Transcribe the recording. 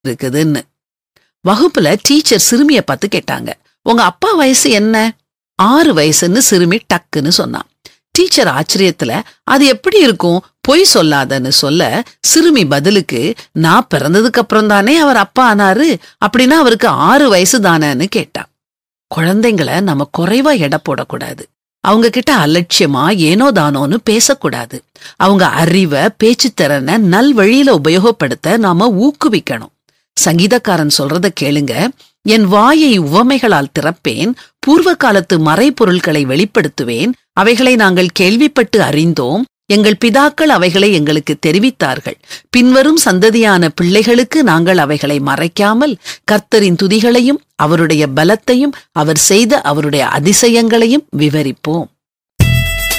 இருக்குதுன்னு வகுப்புல டீச்சர் சிறுமிய பார்த்து கேட்டாங்க உங்க அப்பா வயசு என்ன ஆறு வயசுன்னு சிறுமி டக்குன்னு சொன்னான் டீச்சர் ஆச்சரியத்துல அது எப்படி இருக்கும் பொய் சொல்லாதன்னு சொல்ல சிறுமி பதிலுக்கு நான் பிறந்ததுக்கு அப்புறம் தானே அவர் அப்பா ஆனாரு அப்படின்னா அவருக்கு ஆறு வயசு தானேன்னு கேட்டா குழந்தைங்கள நம்ம குறைவா எடை போடக்கூடாது அவங்க கிட்ட அலட்சியமா ஏனோ தானோன்னு பேசக்கூடாது அவங்க அறிவை பேச்சுத்திறனை நல் வழியில உபயோகப்படுத்த நாம ஊக்குவிக்கணும் சங்கீதக்காரன் சொல்றத கேளுங்க என் வாயை உவமைகளால் திறப்பேன் பூர்வ காலத்து மறைபொருள்களை வெளிப்படுத்துவேன் அவைகளை நாங்கள் கேள்விப்பட்டு அறிந்தோம் எங்கள் பிதாக்கள் அவைகளை எங்களுக்கு தெரிவித்தார்கள் பின்வரும் சந்ததியான பிள்ளைகளுக்கு நாங்கள் அவைகளை மறைக்காமல் கர்த்தரின் துதிகளையும் அவருடைய பலத்தையும் அவர் செய்த அவருடைய அதிசயங்களையும் விவரிப்போம்